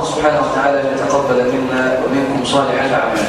سبحانه وتعالى أن يتقبل منا ومنكم صالح الأعمال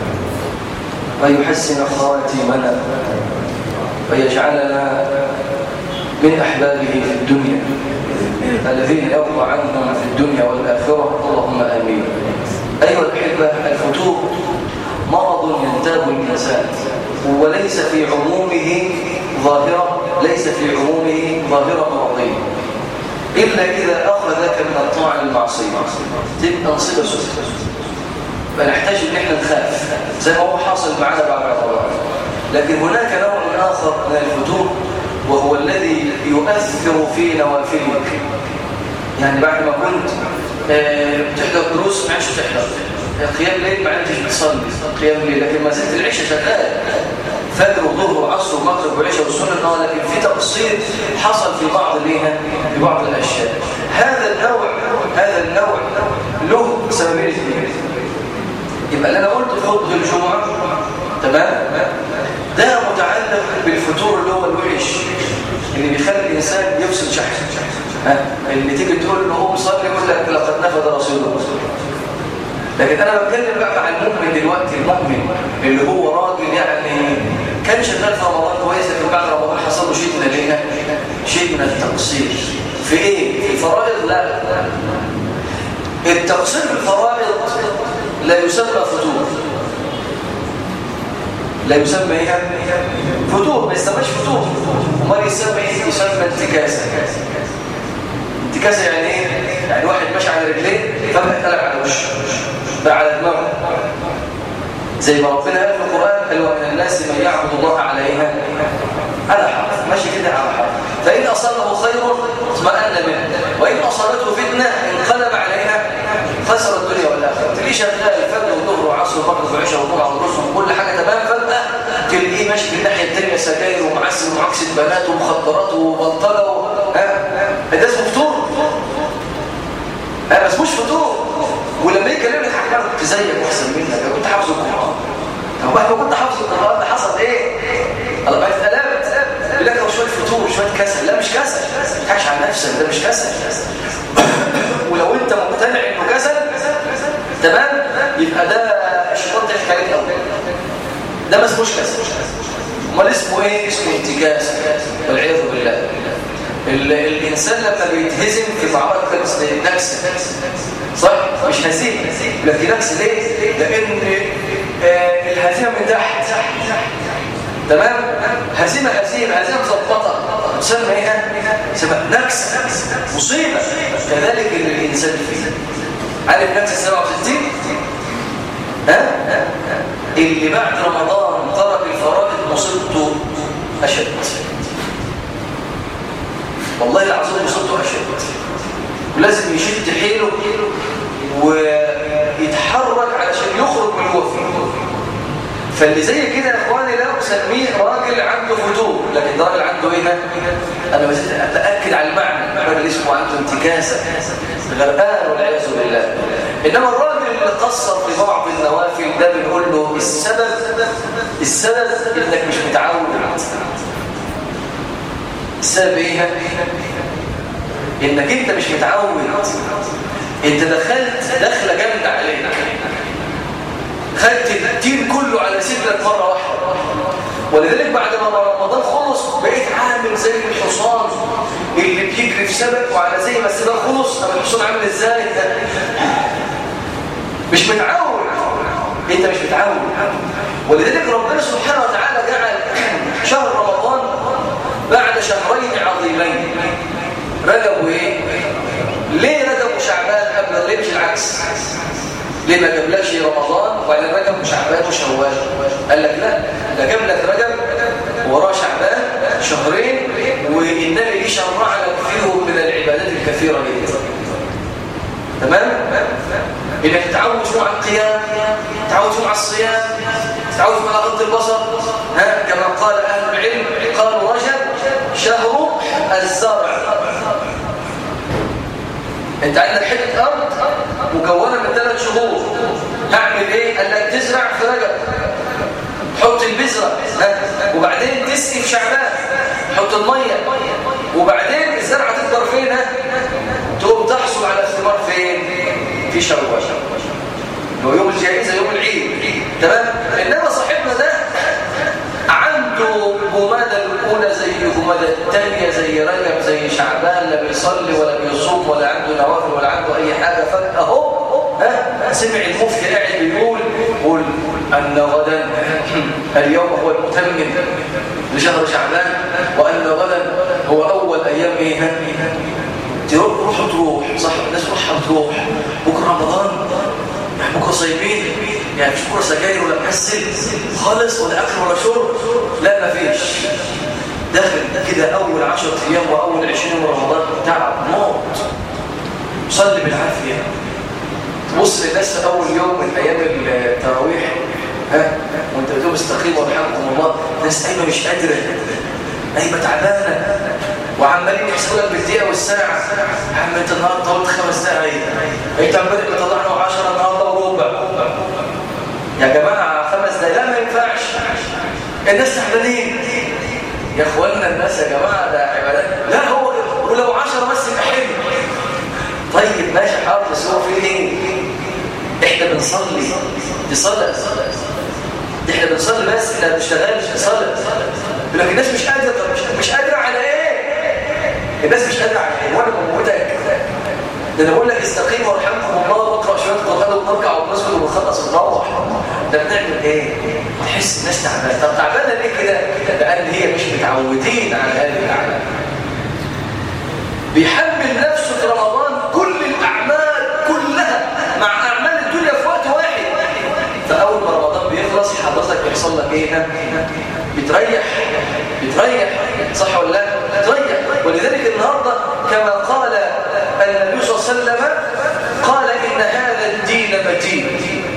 ويحسن خواتمنا ويجعلنا من أحبابه في الدنيا الذين يرضى عنهم في الدنيا والآخرة اللهم آمين أيها الأحبة الفتور مرض ينتاب الإنسان وليس في عمومه ظاهرة ليس في عمومه ظاهرة مرضية إلا إذا أخذك من الطاعة للمعصية تبقى نصيبة سوء فنحتاج ان احنا نخاف زي ما هو حاصل معنا بعد رمضان لكن هناك نوع آخر من الفتور وهو الذي يؤثر في نوافلك يعني بعد ما كنت بتحضر دروس ما عادش بتحضر قيام ليل ما عادش بتصلي قيام ليل لكن ما زلت العشاء شغال فجر وظهر وعصر ومغرب وعشاء والسنه لكن في تقصير حصل في بعض ليها في بعض الاشياء هذا النوع هذا النوع له سببين اثنين يبقى اللي انا قلت في خطبه الجمعه تمام ده متعلق بالفتور اللي هو الوحش اللي بيخلي الانسان يفصل شحن ها اللي تيجي تقول له قوم صلي يقول لك لقد نفذ رسول الله لكن انا بتكلم بقى عن المؤمن دلوقتي المؤمن اللي هو راجل يعني كان شغال في رمضان كويس لكن بعد رمضان حصل له شيء من الايه شيء من التقصير في ايه في الفرائض لا التقصير في الفرائض لا يسمى فتور لا يسمى ايه فتور ما يسمىش فتور امال يسمى ايه يسمى انتكاسه انتكاسه يعني ايه يعني واحد ماشي على رجليه فجاه اتقلب على وشه بقى على دماغه زي ما ربنا قال في القران قال ومن الناس من يعبد الله على ايه على حق ماشي كده على حق فان اصابه خير اطمأن منه وان اصابته فتنه انقلب عليها خسر الدنيا والاخره تلاقيه شغال الفجر والظهر وعصر ومغرب وعشاء وجمعه ورسل وكل حاجه تمام فجاه تلاقيه ماشي في الناحيه الثانيه سجاير ومعسل ومعكسه بنات ومخدرات وبلطجه ها ده اسمه فطور ها بس مش فطور ولما يكلمك حاجه كنت زيك واحسن منك انا كنت حافظ القران طب بعد ما كنت حافظ القران ده حصل ايه الله بقى اتقلبت يقول لك هو شويه فتور شويه كسل لا مش كسل ما تضحكش على نفسك ده مش كسل ولو انت مقتنع انه كسل تمام يبقى ده الشيطان ضحك عليك قوي ده ما اسموش كسل امال اسمه ايه اسمه انتكاس والعياذ بالله الانسان لما بيتهزم في معركه نكسه صح مش هزيمه لكن نكسه ليه لان آه الهزيمه من تحت تمام هزيمه هزيمه هزيمه مظبطه تسمى ايه تسمى نكس مصيبه كذلك الانسان فيه عارف نكس 67 ها اللي بعد رمضان ترك الفرائض مصيبته اشد والله العظيم مصيبته اشد ولازم يشد حيله ويتحرك علشان يخرج من هو فيه فاللي زي كده يا اخواني لا اسميه راجل عنده فتور لكن راجل عنده ايه انا بس اتاكد على المعنى الراجل اسمه عنده انتكاسه غرقان والعياذ بالله انما الراجل اللي قصر في بعض النوافل ده بنقول له السبب السبب انك مش متعود السبب ايه انك انت مش متعود انت دخلت دخله جامده عليك خدت الدين كله على صدرك مره واحده ولذلك بعد ما رمضان خلص بقيت عامل زي الحصان اللي بيجري في سبق وعلى زي ما السبق خلص اما الحصان عامل ازاي ده مش متعود انت مش متعود ولذلك ربنا سبحانه وتعالى جعل شهر رمضان بعد شهرين عظيمين رجب وايه ليه رجب وشعبان قبل ليه مش العكس ليه ما جابلكش رمضان وبعدين رجب وشعبان وشوال قال لك لا ده جاب لك رجب وراه شعبان شهرين والنبي ليه شرع لك فيهم من العبادات الكثيره جدا تمام انك تتعود فيهم على القيام تتعود فيهم على الصيام تتعود فيهم على غض البصر ها كما قال اهل العلم قالوا رجب شهر الزرع انت عندك حته ارض مكونه من ثلاث شهور هعمل ايه قال لك تزرع في رجب تحط البذره وبعدين تسقي في شعبان تحط الميه وبعدين الزرعه تكبر فين تقوم تحصل على الثمار فين في شوال هو يوم الجائزة يوم العيد تمام إنما صاحبنا ده عنده جمادة الأولى زي جمادة الثانية زي رجب زي شعبان لا بيصلي ولا بيصوم ولا عنده نوافل ولا عنده أي حاجة فجأة اهو ها سمع المفتي قاعد بيقول قول أن غدا اليوم هو المتمم لشهر شعبان وأن غدا هو أول أيام إيه تروح روح تروح صح الناس روحها تروح بكرة رمضان بكرة صايمين يعني مش بكرة سجاير ولا مكسل خالص ولا أكل ولا شرب لا مفيش داخل كده أول عشر أيام وأول عشرين من رمضان تعب موت صلي بالعافية تبص للناس في أول يوم من أيام التراويح ها وانت بتقول استقيموا ورحمكم الله ناس قايمة مش قادرة قايمة تعبانة وعمالين يحسبوا لك بالدقيقة والساعة يا عم انت النهارده طولت خمس دقايق انت امبارح طلعنا 10 النهارده وربع يا جماعة خمس دقايق لا ما ينفعش الناس تعبانين يا اخوانا الناس يا جماعة ده عبادات لا هو ولو 10 بس يبقى حلو طيب ماشي حاضر بس هو في ايه احنا بنصلي دي صلاة احنا بنصلي بس احنا ما بنشتغلش صلاة لكن الناس مش قادرة طب مش, مش قادرة على ايه الناس مش قادرة على ايه وانا بموتك ده انا بقول لك استقيم وارحمكم الله واقرا شويه قران ونركع ونسجد ونخلص ونروح ده بنعمل ايه تحس الناس تعبانه طب تعبانه ليه كده لان هي مش متعودين على هذه الاعمال بيحمل نفسه في رمضان كل الاعمال كلها مع اعمال الدنيا في وقت واحد فاول ما رمضان بيخلص حضرتك بيحصل لك ايه بتريح بتريح صح ولا لا بتريح ولذلك النهارده كما قال النبي صلى الله عليه وسلم قال ان هذا الدين متين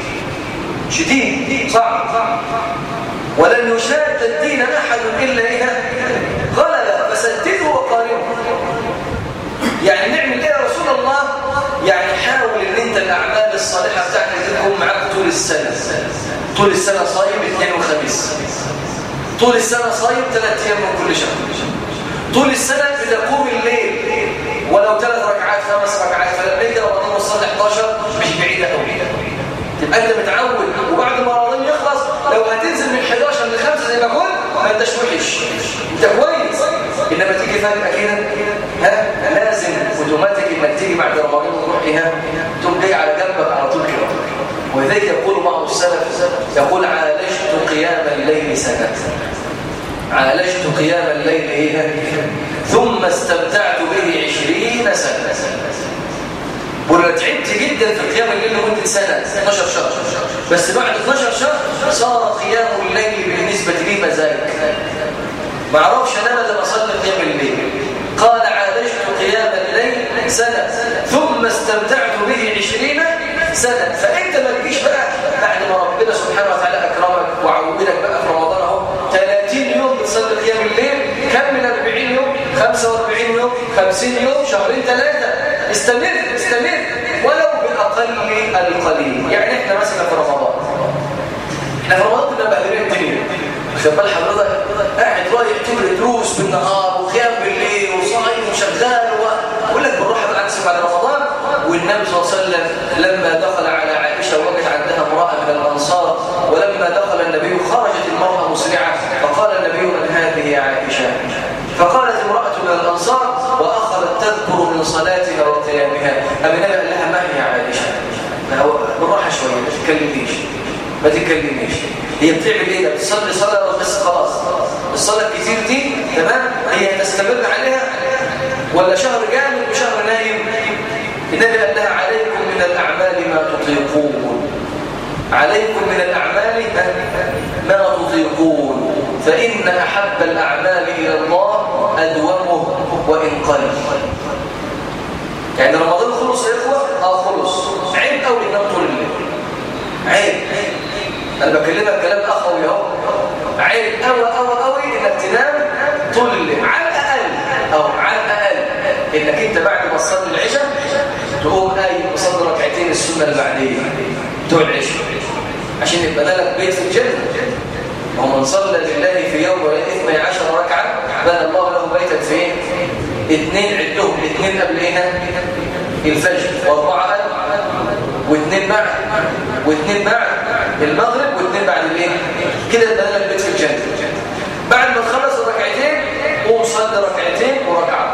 شديد صعب ولن يشاد الدين احد الا ايه غلب فسدده وقارنه يعني نعمل ايه يا رسول الله يعني حاول ان انت الاعمال الصالحه بتاعتك تكون معاك طول السنه طول السنه صايم اثنين وخميس طول السنه صايم ثلاث ايام من كل شهر طول السنه بتقوم الليل ولو ثلاث ركعات خمس ركعات فلما يجي رمضان وصلي 11 مش بعيده قوي تبقى انت متعود وبعد ما رمضان يخلص لو هتنزل من 11 ل 5 زي ما كنت ما انتش وحش انت كويس انما تيجي فجاه كده ها لازم اوتوماتيك انك تيجي بعد رمضان تروح ايه تقوم جاي على جنبك على طول كده ولذلك يقول بعض السلف يقول عالجت قيام الليل سنه عالجت قيام الليل ايه ثم استمتعت به عشرين سنه وانا تعبت جدا في قيام الليل لمده سنه 12 شهر بس بعد 12 شهر صار قيام الليل بالنسبه لي مزاج ما اعرفش انام الا بصلي قيام الليل قال عالجت قيام الليل سنه ثم استمتعت به 20 سنه فانت ما تجيش بقى بعد ما ربنا سبحانه وتعالى اكرمك وعودك بقى في رمضان اهو 30 يوم بتصلي قيام الليل كمل 40 يوم 45 يوم 50 يوم شهرين ثلاثه استمر استمر ولو باقل القليل يعني احنا مثلا في رمضان احنا في رمضان كنا مبهدلين الدنيا خد بال حضرتك قاعد رايح تجري دروس بالنهار وقيام بالليل وصايم وشغال ويقول لك بالراحه بالعكس بعد رمضان والنبي صلى الله عليه وسلم لما دخل على عائشه وجد عندها امراه من الانصار ولما دخل النبي خرجت المراه مسرعه فقال النبي من هذه يا عائشه فقالت امراه من الانصار واخذت تذكر من صلاتها وقيامها ابي النبي قال لها ما هي يا عائشه بالراحه شويه ما تتكلميش ما تتكلميش هي بتعمل ايه ده بتصلي صلاه بس خلاص الصلاه الكتير دي تمام هي تستمر عليها ولا شهر جامد وشهر نايم النبي قال لها عليكم من الاعمال ما تطيقون عليكم من الاعمال ما تطيقون فان احب الاعمال الى الله ادومه وان قل يعني رمضان خلص يا اخوه اه خلص عيب قوي انام طول الليل عيب انا بكلمك كلام اخوي اهو عيب قوي قوي قوي انك تنام طول الليل على الاقل او على الاقل انك انت بعد ما تصلي العشاء تقوم قايم تصلي ركعتين السنه اللي بعديه بتوع العشاء عشان يبقى لك بيت في الجنه ومن صلى لله في يوم اثني عشر ركعه بنى الله له بيتا فين اثنين عدهم اثنين قبل ايه الفجر واربعه واثنين بعد واثنين بعد المغرب واثنين بعد الايه كده يبقى لك بيت في الجنه بعد ما تخلص الركعتين قوم صلي ركعتين وركعه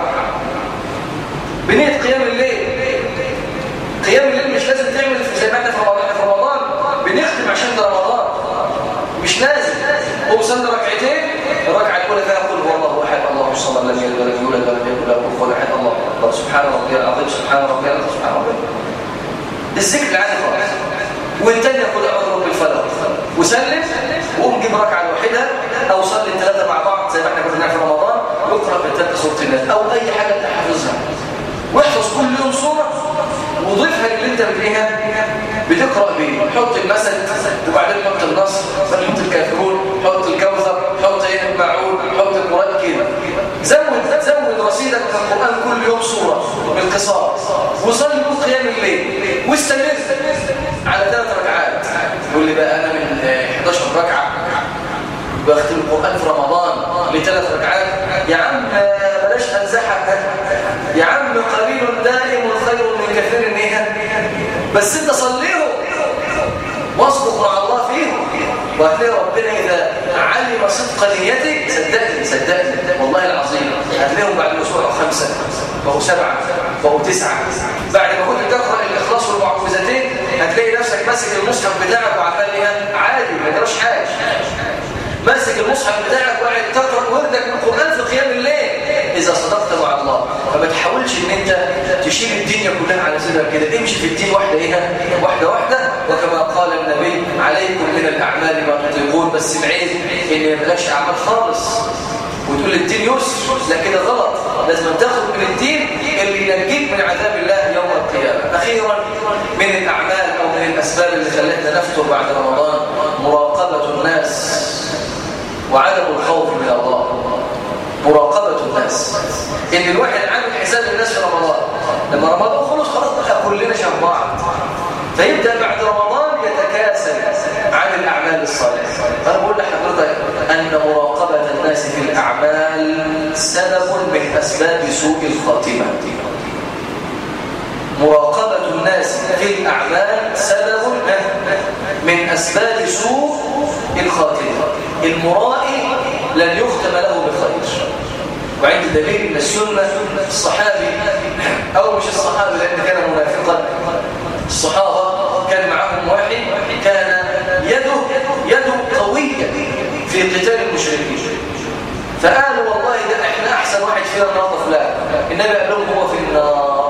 بنيه قيام الليل قيام الليل مش لازم تعمل زي ما احنا في رمضان في رمضان بنختم عشان ده رمضان مش لازم قوم صلي ركعتين الركعه الاولى فيها قل هو الله احد الله الصمد لم يلد ولم يولد ولم يكن له كفوا احد الله اكبر سبحان ربي العظيم سبحان ربي العظيم سبحان ربي الذكر العادي خالص والتانية قل اعوذ برب الفلق وسلم وقوم جيب ركعه لوحدها او صلي الثلاثه مع بعض زي ما احنا كنا بنعمل في رمضان واقرا في الثلاثه سوره الناس او اي حاجه انت حافظها واحفظ كل يوم سوره وضيفها للي انت بتقراها بتقرا بيه حط المثل وبعدين حط النصر بعدين حط الكافرون حط الكوثر حط ايه المعون حط القران كده زود زود رصيدك في القران كل يوم سوره بالقصار وصلي كل قيام الليل واستمر على ثلاث ركعات يقول لي بقى انا من 11 ركعه بختم القرآن في رمضان لثلاث ركعات يا عم بلاش انزحك يا عم قليل دائم خير من كثير نهى بس انت صليهم واصدق مع الله فيهم وهتلاقي ربنا إذا علم صدق نيتك صدقني صدقني والله العظيم هتلاقيهم بعد أسبوع خمسة بقوا سبعة بقوا تسعة بعد ما كنت تقرأ الإخلاص والمعوذتين هتلاقي نفسك ماسك المصحف بتاعك وعمال ايه عادي ما جراش حاجة ماسك المصحف بتاعك وقاعد تقرا وردك من القران في قيام الليل اذا صدقت مع الله فما تحاولش ان انت تشيل الدنيا كلها على صدرك كده امشي في الدين واحده ايه واحده واحده وكما قال النبي عليكم من الاعمال ما تطيقون بس بعيد ان ما يبقاش اعمال خالص وتقول الدين يسر لا كده غلط لازم تاخد من الدين اللي ينجيك من عذاب الله يوم القيامه اخيرا من الاعمال او من الاسباب اللي خلتنا نفطر بعد رمضان مراقبه الناس وعدم الخوف من الله مراقبة الناس إن الواحد عامل حساب الناس في رمضان لما رمضان خلص خلاص بقى كلنا شبه بعض فيبدأ بعد رمضان يتكاسل عن الأعمال الصالحة فأنا بقول لحضرتك أن مراقبة الناس في الأعمال سبب من أسباب سوء الخاتمة مراقبة الناس في الأعمال سبب من أسباب سوء الخاتمة المرائي لن يختم له بخير وعند دليل من السنة الصحابي أو مش الصحابي لأن كان منافقا الصحابة كان معهم واحد كان يده يده قوية في قتال المشركين فقالوا والله ده احنا أحسن واحد فينا النهارده فلان النبي قال لهم هو في النار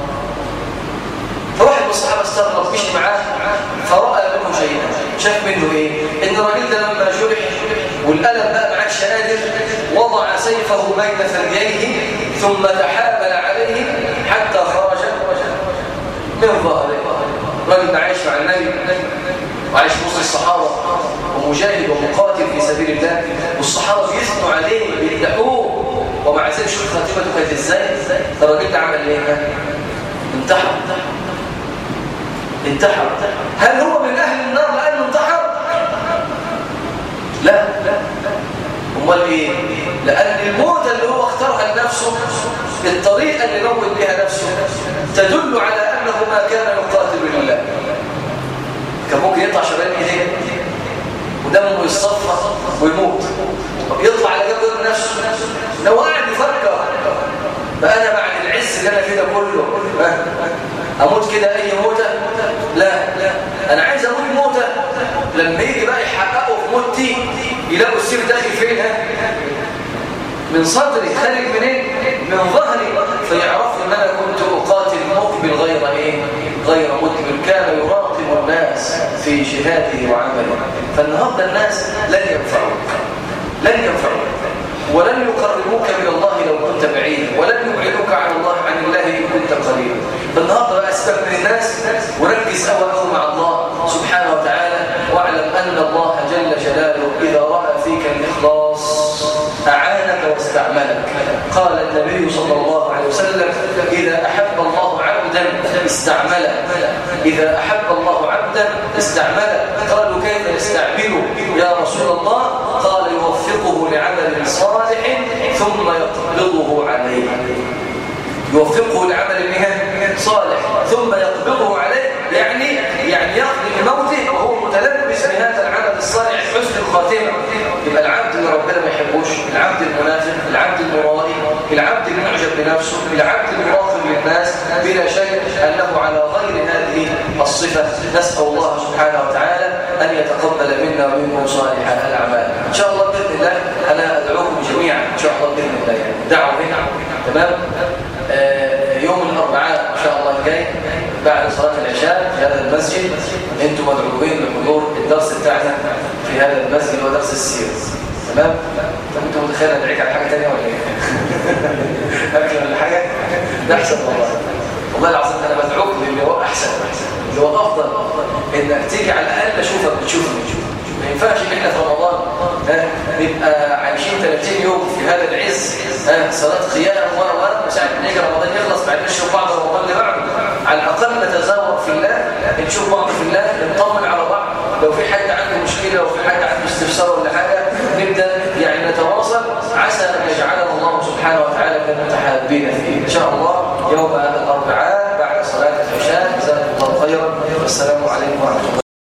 فواحد من الصحابة استغرب مشي معاه فرأى منه شيئا شاف منه ايه ان الراجل ده لما جرح والألم بقى ما عادش قادر وضع سيفه بين ثدييه ثم تحامل عليه حتى خرج من ظهره الراجل ده عايش مع النبي وعايش وسط الصحابة ومجاهد ومقاتل في سبيل الله والصحابة بيثنوا عليه بيدعوه ومع ذلك شوف خاتمته كانت ازاي الراجل ده عمل ايه انتحر انتحر هل هو من أهل النار لأنه انتحر؟ لا امال ايه؟ لأن الموت اللي هو اختارها لنفسه الطريقة اللي موت بها نفسه تدل على أنه ما كان يقاتل لله كان ممكن يطلع شباب ايديه ودمه يصفى ويموت يطلع على جنب نفسه لو قاعد يفكر بقى انا بعد العز اللي انا فيه ده كله اموت كده اي موته لا انا عايز اموت موته لما يجي بقى يحققوا في موتي يلاقوا السيف داخل فين من صدري خارج منين من ظهري فيعرفوا ان انا كنت اقاتل مقبل غير ايه غير مدبر كان يراقب الناس في جهاده وعمله فالنهارده الناس لن ينفعوك لن ينفعوك ولن يقربوك من الله لو كنت بعيد ولن يبعدوك عن الله عن الله إن كنت قريبا فالنهارده بقى استغفر الناس وركز قوي قوي مع الله سبحانه وتعالى واعلم ان الله جل جلاله اذا راى فيك الاخلاص اعانك واستعملك قال النبي صلى الله عليه وسلم اذا احب الله عبدا استعمله اذا احب الله عبدا استعمله قالوا كيف نستعمله يا رسول الله قال يوفقه لعمل صالح ثم يقبضه عليه يوفقه لعمل صالح ثم يقبضه عليه يعني الصفة نسأل الله سبحانه وتعالى أن يتقبل منا ومنكم صالح الأعمال إن شاء الله بإذن الله أنا أدعوكم جميعا إن شاء الله بإذن الله يعني دعوة هنا تمام آه يوم الأربعاء إن شاء الله الجاي بعد صلاة العشاء في هذا المسجد أنتم مدعوين لحضور الدرس بتاعنا في هذا المسجد هو درس السيرة تمام؟ طب أنت متخيل أدعيك على حاجة تانية ولا إيه؟ أكل ولا حاجة؟ ده أحسن والله والله العظيم أنا بدعوك للي هو أحسن اللي هو أفضل إنك تيجي على الأقل أشوفك بتشوفني ما ينفعش إن إحنا في رمضان ها نبقى عايشين 30 يوم في هذا العز ها صلاة قيام و و وساعة ما يجي رمضان يخلص بعد نشوف بعض رمضان اللي بعده على الأقل نتزاور في الله نشوف بعض في الله نطمن على بعض لو في حد عنده مشكلة أو في حد عنده استفسار ولا حاجة نبدأ يعني نتواصل عسى أن يجعلنا الله سبحانه وتعالى من المتحابين فيه إن شاء الله يوم الأربعاء بعد صلاة العشاء جزاكم الله خيرا والسلام عليكم ورحمة الله